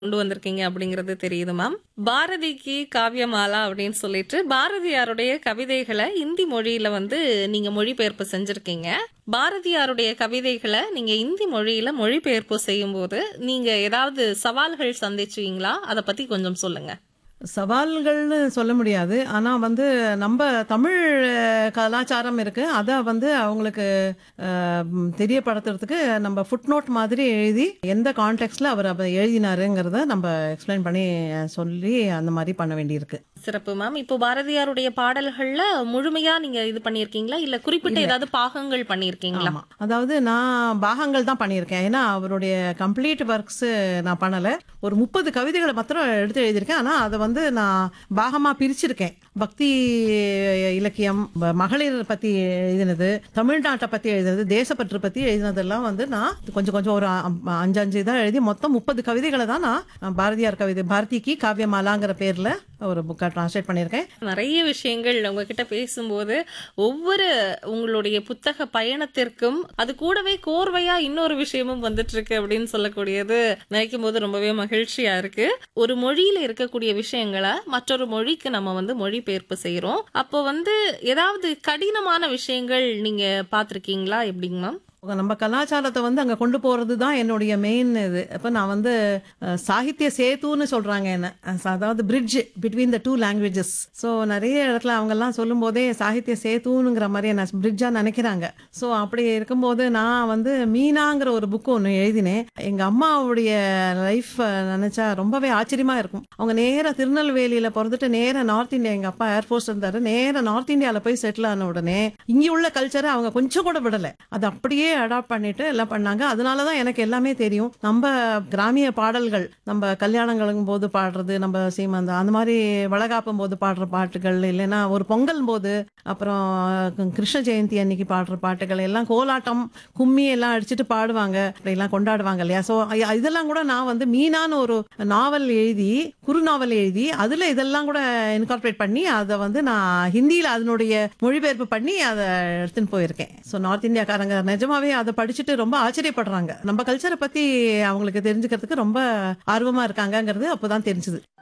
கொண்டு வந்திருக்கீங்க அப்படிங்கிறது தெரியுது மேம் பாரதிக்கு காவியமாலா அப்படின்னு சொல்லிட்டு பாரதியாருடைய கவிதைகளை இந்தி மொழியில வந்து நீங்க மொழிபெயர்ப்பு செஞ்சிருக்கீங்க பாரதியாருடைய கவிதைகளை நீங்க இந்தி மொழியில மொழிபெயர்ப்பு செய்யும்போது நீங்க ஏதாவது சவால்கள் சந்திச்சீங்களா அதை பத்தி கொஞ்சம் சொல்லுங்க சவால்கள்னு சொல்ல முடியாது ஆனா வந்து நம்ம தமிழ் அஹ், கலாச்சாரம் இருக்கு அதை வந்து அவங்களுக்கு அஹ், ம், தெரியப்படுத்துறதுக்கு நம்ம ஃபுட் நோட் மாதிரி எழுதி எந்த கான்டெக்ட்ல அவர் அதை எழுதினாருங்கிறத நம்ம எக்ஸ்பிளைன் பண்ணி அஹ், சொல்லி அந்த மாதிரி பண்ண வேண்டியிருக்கு சிறப்பு மேம் இப்போ பாரதியாருடைய பாடல்கள்ல முழுமையா நீங்க இது பண்ணிருக்கீங்களா இல்ல குறிப்பிட்ட ஏதாவது பாகங்கள் பண்ணிருக்கீங்களா ஆமா அதாவது நான் பாகங்கள் தான் பண்ணியிருக்கேன் ஏன்னா அவருடைய கம்ப்ளீட் ஒர்க்ஸ் நான் பண்ணல ஒரு முப்பது கவிதைகளை மாத்திரம் எடுத்து எழுதியிருக்கேன் ஆனா அதை வந்து நான் பாகமா பிரிச்சிருக்கேன் பக்தி இலக்கியம் ம- மகளிர் பத்தி எழுதினது தமிழ்நாட்டை பத்தி எழுதினது தேசப்பற்று பத்தி எழுதினதெல்லாம் வந்து நான் கொஞ்சம் கொஞ்சம் ஒரு அ- அஞ்சு அஞ்சு தான் எழுதி மொத்தம் முப்பது கவிதைகளை தான் நான் பாரதியார் கவிதை பாரதிக்கு காவியமாலாங்கிற பேர்ல ஒரு புக்கை டிரான்ஸ்லேட் பண்ணியிருக்கேன் நிறைய விஷயங்கள் உங்ககிட்ட பேசும்போது ஒவ்வொரு உங்களுடைய புத்தக பயணத்திற்கும் அது கூடவே கோர்வையா இன்னொரு விஷயமும் வந்துட்டு இருக்கு அப்படின்னு சொல்லக்கூடியது நினைக்கும் போது ரொம்பவே மகிழ்ச்சியா இருக்கு ஒரு மொழியில இருக்கக்கூடிய விஷயங்களை மற்றொரு மொழிக்கு நம்ம வந்து மொழிபெயர்ப்பு செய்யறோம் அப்போ வந்து ஏதாவது கடினமான விஷயங்கள் நீங்க பாத்திருக்கீங்களா எப்படிங்க மேம் நம்ம கலாச்சாரத்தை வந்து அங்க கொண்டு போறது தான் என்னுடைய மெயின் இது அப்ப நான் வந்து அஹ், சாகித்ய சேத்துன்னு சொல்றாங்க என்ன அஹ், அதாவது bridge between the two languages so நிறைய இடத்துல அவங்க எல்லாம் சொல்லும் போதே சாகித்ய சேத்துங்கிற மாதிரி என்ன பிரிட்ஜா நினைக்கிறாங்க ஸோ அப்படி இருக்கும்போது நான் வந்து மீனாங்கிற ஒரு புக்கு ஒன்று எழுதினேன் எங்க அம்மாவுடைய லைஃப் நினைச்சா ரொம்பவே ஆச்சரியமா இருக்கும் அவங்க நேரா திருநெல்வேலியில பிறந்துட்டு நேரா நார்த் இந்தியா எங்க அப்பா ஏர்ஃபோர்ஸ் இருந்தாரு நேரா நார்த் இந்தியால போய் செட்டில் ஆன உடனே இங்க உள்ள கல்ச்சரை அவங்க கொஞ்சம் கூட விடல அது அப்படியே அடாப்ட் பண்ணிட்டு எல்லாம் பண்ணாங்க அதனாலதான் எனக்கு எல்லாமே தெரியும் நம்ம கிராமிய பாடல்கள் நம்ம கல்யாணங்களும் போது பாடுறது நம்ம சீமந்தம் அந்த மாதிரி வளகாப்பும் போது பாடுற பாட்டுகள் இல்லைன்னா ஒரு பொங்கல் போது அப்புறம் கிருஷ்ண ஜெயந்தி அன்னைக்கு பாடுற பாட்டுகள் எல்லாம் கோலாட்டம் கும்மி எல்லாம் அடிச்சுட்டு பாடுவாங்க அப்படிலாம் கொண்டாடுவாங்க இல்லையா ஸோ இதெல்லாம் கூட நான் வந்து மீனான ஒரு நாவல் எழுதி குறு நாவல் எழுதி அதுல இதெல்லாம் கூட இன்கார்பரேட் பண்ணி அதை வந்து நான் ஹிந்தியில அதனுடைய மொழிபெயர்ப்பு பண்ணி அதை எடுத்துன்னு போயிருக்கேன் ஸோ நார்த் இந்தியாக்காரங்க நிஜமாவே அதை படிச்சுட்டு ரொம்ப ஆச்சரியப்படுறாங்க நம்ம கல்ச்சரை பத்தி அவங்களுக்கு தெரிஞ்சுக்கிறதுக்கு ரொம்ப ஆர்வமா இருக்காங்கங்கிறது அப்போதான் தெரிஞ்சது